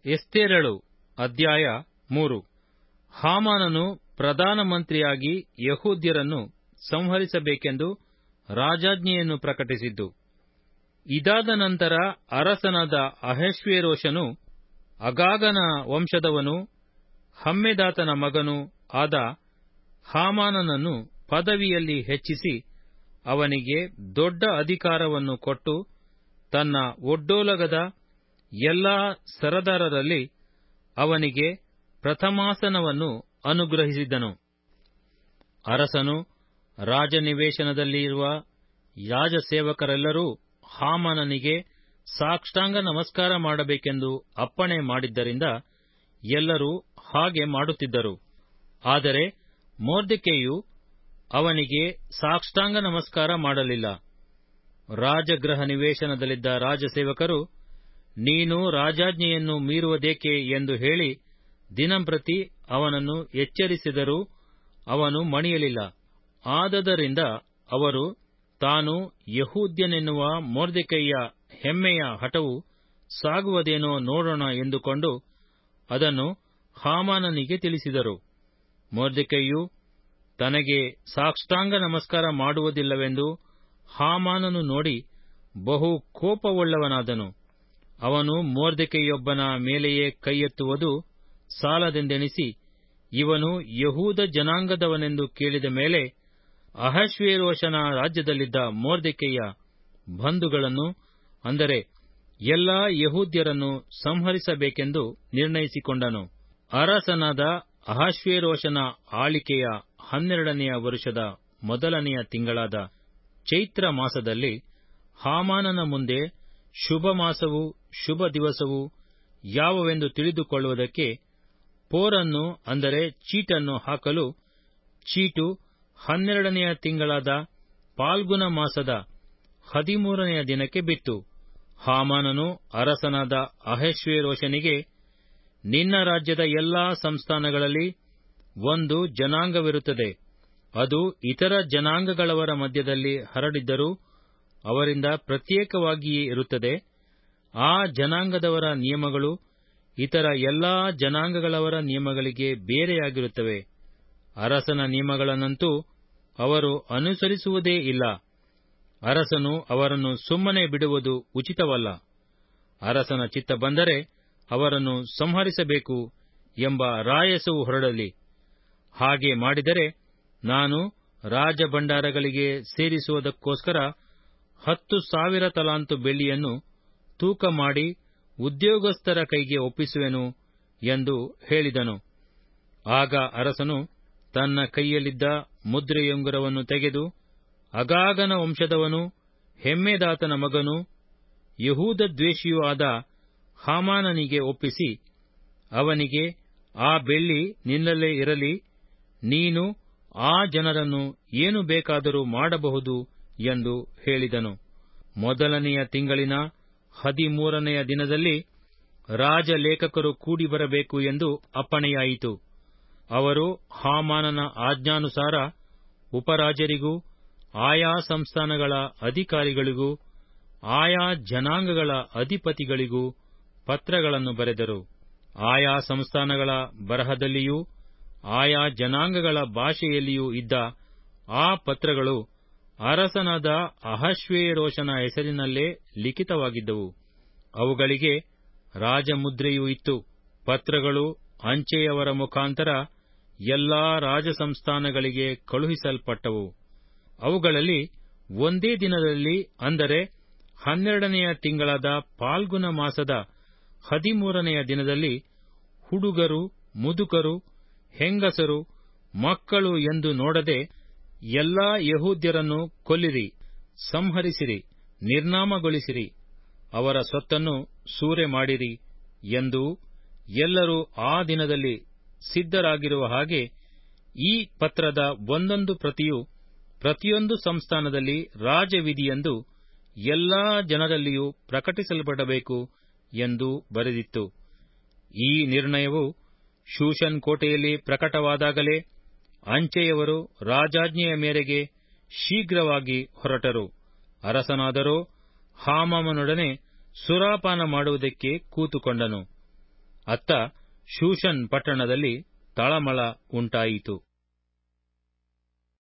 ಎಸ್ತೇರಳು ಅಧ್ಯಾಯ ಮೂರು ಹಾಮಾನನು ಪ್ರಧಾನಮಂತ್ರಿಯಾಗಿ ಯಹೂದ್ಯರನ್ನು ಸಂಹರಿಸಬೇಕೆಂದು ರಾಜಾಜ್ಞೆಯನ್ನು ಪ್ರಕಟಿಸಿದ್ದು ಇದಾದ ನಂತರ ಅರಸನಾದ ಅಹಷ್ವೇರೋಷನು ಅಗಾಗನ ವಂಶದವನು ಹಮ್ಮೆದಾತನ ಮಗನೂ ಆದ ಹಾಮಾನನನ್ನು ಪದವಿಯಲ್ಲಿ ಹೆಚ್ಚಿಸಿ ಅವನಿಗೆ ದೊಡ್ಡ ಅಧಿಕಾರವನ್ನು ಕೊಟ್ಟು ತನ್ನ ಒಡ್ಡೋಲಗದ ಎಲ್ಲಾ ಸರದಾರರಲ್ಲಿ ಅವನಿಗೆ ಪ್ರಥಮಾಸನವನ್ನು ಅನುಗ್ರಹಿಸಿದನು ಅರಸನು ರಾಜನಿವೇಶನದಲ್ಲಿರುವ ರಾಜಸೇವಕರೆಲ್ಲರೂ ಹಾಮಾನನಿಗೆ ಸಾಷ್ಟಾಂಗ ನಮಸ್ಕಾರ ಮಾಡಬೇಕೆಂದು ಅಪ್ಪಣೆ ಮಾಡಿದ್ದರಿಂದ ಎಲ್ಲರೂ ಹಾಗೆ ಮಾಡುತ್ತಿದ್ದರು ಆದರೆ ಮೊರ್ದೆಕೈಯು ಅವನಿಗೆ ಸಾಷ್ಟಾಂಗ ನಮಸ್ಕಾರ ಮಾಡಲಿಲ್ಲ ರಾಜಗೃಹ ನಿವೇಶನದಲ್ಲಿದ್ದ ರಾಜಸೇವಕರು ನೀನು ರಾಜಾಜ್ಞೆಯನ್ನು ಮೀರುವುದೇಕೆ ಎಂದು ಹೇಳಿ ದಿನಂಪ್ರತಿ ಅವನನ್ನು ಎಚ್ಚರಿಸಿದರೂ ಅವನು ಮಣಿಯಲಿಲ್ಲ ಆದದರಿಂದ ಅವರು ತಾನು ಯಹೂದ್ಯನೆನ್ನುವ ಮೊರ್ದೆಕೈಯ ಹೆಮ್ಮೆಯ ಹಠವು ಸಾಗುವುದೇನೋ ನೋಡೋಣ ಎಂದುಕೊಂಡು ಅದನ್ನು ಹಾಮಾನನಿಗೆ ತಿಳಿಸಿದರು ಮೊರ್ದೆಕೈಯು ತನಗೆ ಸಾಷ್ಟಾಂಗ ನಮಸ್ಕಾರ ಮಾಡುವುದಿಲ್ಲವೆಂದು ಹಾಮಾನನು ನೋಡಿ ಬಹು ಕೋಪವುಳ್ಳವನಾದನು ಅವನು ಮೊರ್ದೆಕೈಯೊಬ್ಬನ ಮೇಲೆಯೇ ಕೈಯೆತ್ತುವುದು ಸಾಲದೆಂದೆಣಿಸಿ ಇವನು ಯಹೂದ ಜನಾಂಗದವನೆಂದು ಕೇಳಿದ ಮೇಲೆ ಅಹಶ್ವೇರೋಷನ ರಾಜ್ಯದಲ್ಲಿದ್ದ ಮೊರ್ದೆಕೈಯ ಬಂಧುಗಳನ್ನು ಅಂದರೆ ಎಲ್ಲಾ ಯಹೂದ್ಯರನ್ನು ಸಂಹರಿಸಬೇಕೆಂದು ನಿರ್ಣಯಿಸಿಕೊಂಡನು ಅರಸನಾದ ಅಹಶ್ವೇರೋಷನ ಆಳಿಕೆಯ ಹನ್ನೆರಡನೆಯ ವರುಷದ ಮೊದಲನೆಯ ತಿಂಗಳಾದ ಚೈತ್ರ ಮಾಸದಲ್ಲಿ ಹಾಮಾನನ ಮುಂದೆ ಶುಭ ಮಾಸವೂ ಶುಭ ದಿವಸವೂ ಯಾವವೆಂದು ತಿಳಿದುಕೊಳ್ಳುವುದಕ್ಕೆ ಪೋರನ್ನು ಅಂದರೆ ಚೀಟನ್ನು ಹಾಕಲು ಚೀಟು ಹನ್ನೆರಡನೆಯ ತಿಂಗಳಾದ ಪಾಲ್ಗುನ ಮಾಸದ ಹದಿಮೂರನೆಯ ದಿನಕ್ಕೆ ಬಿತ್ತು ಹಾಮಾನನು ಅರಸನಾದ ಅಹಶ್ವೇರೋಷನಿಗೆ ನಿನ್ನ ರಾಜ್ಯದ ಎಲ್ಲಾ ಸಂಸ್ಥಾನಗಳಲ್ಲಿ ಒಂದು ಜನಾಂಗವಿರುತ್ತದೆ ಅದು ಇತರ ಜನಾಂಗಗಳವರ ಮಧ್ಯದಲ್ಲಿ ಹರಡಿದ್ದರೂ ಅವರಿಂದ ಪ್ರತ್ಯೇಕವಾಗಿಯೇ ಇರುತ್ತದೆ ಆ ಜನಾಂಗದವರ ನಿಯಮಗಳು ಇತರ ಎಲ್ಲಾ ಜನಾಂಗಗಳವರ ನಿಯಮಗಳಿಗೆ ಬೇರೆಯಾಗಿರುತ್ತವೆ ಅರಸನ ನಿಯಮಗಳನ್ನಂತೂ ಅವರು ಅನುಸರಿಸುವುದೇ ಇಲ್ಲ ಅರಸನು ಅವರನ್ನು ಸುಮ್ಮನೆ ಬಿಡುವುದು ಉಚಿತವಲ್ಲ ಅರಸನ ಚಿತ್ತ ಬಂದರೆ ಅವರನ್ನು ಸಂಹರಿಸಬೇಕು ಎಂಬ ರಾಯಸವು ಹೊರಡಲಿ ಹಾಗೆ ಮಾಡಿದರೆ ನಾನು ರಾಜಭಂಡಾರಗಳಿಗೆ ಸೇರಿಸುವುದಕ್ಕೋಸ್ಕರ ಹತ್ತು ಸಾವಿರ ತಲಾಂತು ಬೆಳ್ಳಿಯನ್ನು ತೂಕ ಮಾಡಿ ಉದ್ಯೋಗಸ್ಥರ ಕೈಗೆ ಒಪ್ಪಿಸುವೆನು ಎಂದು ಹೇಳಿದನು ಆಗ ಅರಸನು ತನ್ನ ಕೈಯಲ್ಲಿದ್ದ ಮುದ್ರೆಯುಂಗುರವನ್ನು ತೆಗೆದು ಅಗಾಗನ ವಂಶದವನು ಹೆಮ್ಮೆದಾತನ ಮಗನು ಯಹೂದ ದ್ವೇಷಿಯೂ ಆದ ಹಾಮಾನನಿಗೆ ಒಪ್ಪಿಸಿ ಅವನಿಗೆ ಆ ಬೆಳ್ಳಿ ನಿನ್ನಲ್ಲೇ ಇರಲಿ ನೀನು ಆ ಜನರನ್ನು ಏನು ಬೇಕಾದರೂ ಮಾಡಬಹುದು ಎಂದು ಹೇಳಿದನು ಮೊದಲನೆಯ ತಿಂಗಳಿನ ಹದಿಮೂರನೆಯ ದಿನದಲ್ಲಿ ರಾಜಲೇಖಕರು ಕೂಡಿ ಬರಬೇಕು ಎಂದು ಅಪ್ಪಣೆಯಾಯಿತು ಅವರು ಹಾಮಾನನ ಆಜ್ಞಾನುಸಾರ ಉಪರಾಜರಿಗೂ ಆಯಾ ಸಂಸ್ಥಾನಗಳ ಅಧಿಕಾರಿಗಳಿಗೂ ಆಯಾ ಜನಾಂಗಗಳ ಅಧಿಪತಿಗಳಿಗೂ ಪತ್ರಗಳನ್ನು ಬರೆದರು ಆಯಾ ಸಂಸ್ಥಾನಗಳ ಬರಹದಲ್ಲಿಯೂ ಆಯಾ ಜನಾಂಗಗಳ ಭಾಷೆಯಲ್ಲಿಯೂ ಇದ್ದ ಆ ಪತ್ರಗಳು ಅರಸನಾದ ಅಹಶ್ವೇರೋಷನ ಹೆಸರಿನಲ್ಲೇ ಲಿಖಿತವಾಗಿದ್ದವು ಅವುಗಳಿಗೆ ರಾಜಮುದ್ರೆಯೂ ಇತ್ತು ಪತ್ರಗಳು ಅಂಚೆಯವರ ಮುಖಾಂತರ ಎಲ್ಲಾ ರಾಜಸಂಸ್ಥಾನಗಳಿಗೆ ಕಳುಹಿಸಲ್ಪಟ್ಟವು ಅವುಗಳಲ್ಲಿ ಒಂದೇ ದಿನದಲ್ಲಿ ಅಂದರೆ ಹನ್ನೆರಡನೆಯ ತಿಂಗಳಾದ ಪಾಲ್ಗುನ ಮಾಸದ ಹದಿಮೂರನೆಯ ದಿನದಲ್ಲಿ ಹುಡುಗರು ಮುದುಕರು ಹೆಂಗಸರು ಮಕ್ಕಳು ಎಂದು ನೋಡದೆ ಎಲ್ಲಾ ಯಹೂದ್ಯರನ್ನು ಕೊಲ್ಲಿರಿ ಸಂಹರಿಸಿರಿ ನಿರ್ನಾಮಗೊಳಿಸಿರಿ ಅವರ ಸೊತ್ತನ್ನು ಸೂರೆ ಮಾಡಿರಿ ಎಂದು ಎಲ್ಲರೂ ಆ ದಿನದಲ್ಲಿ ಸಿದ್ಧರಾಗಿರುವ ಹಾಗೆ ಈ ಪತ್ರದ ಒಂದೊಂದು ಪ್ರತಿಯು ಪ್ರತಿಯೊಂದು ಸಂಸ್ಥಾನದಲ್ಲಿ ರಾಜವಿಧಿಯೆಂದು ಎಲ್ಲಾ ಜನರಲ್ಲಿಯೂ ಪ್ರಕಟಿಸಲ್ಪಡಬೇಕು ಎಂದು ಬರೆದಿತ್ತು ಈ ನಿರ್ಣಯವು ಶೂಷನ್ ಕೋಟೆಯಲ್ಲಿ ಪ್ರಕಟವಾದಾಗಲೇ ಅಂಚೆಯವರು ರಾಜಾಜ್ಞೆಯ ಮೇರೆಗೆ ಶೀಘ್ರವಾಗಿ ಹೊರಟರು ಅರಸನಾದರೋ ಹಾಮಾಮನೊಡನೆ ಸುರಾಪಾನ ಮಾಡುವುದಕ್ಕೆ ಕೂತುಕೊಂಡನು ಅತ್ತ ಶೂಷನ್ ಪಟ್ಟಣದಲ್ಲಿ ತಳಮಳ ಉಂಟಾಯಿತು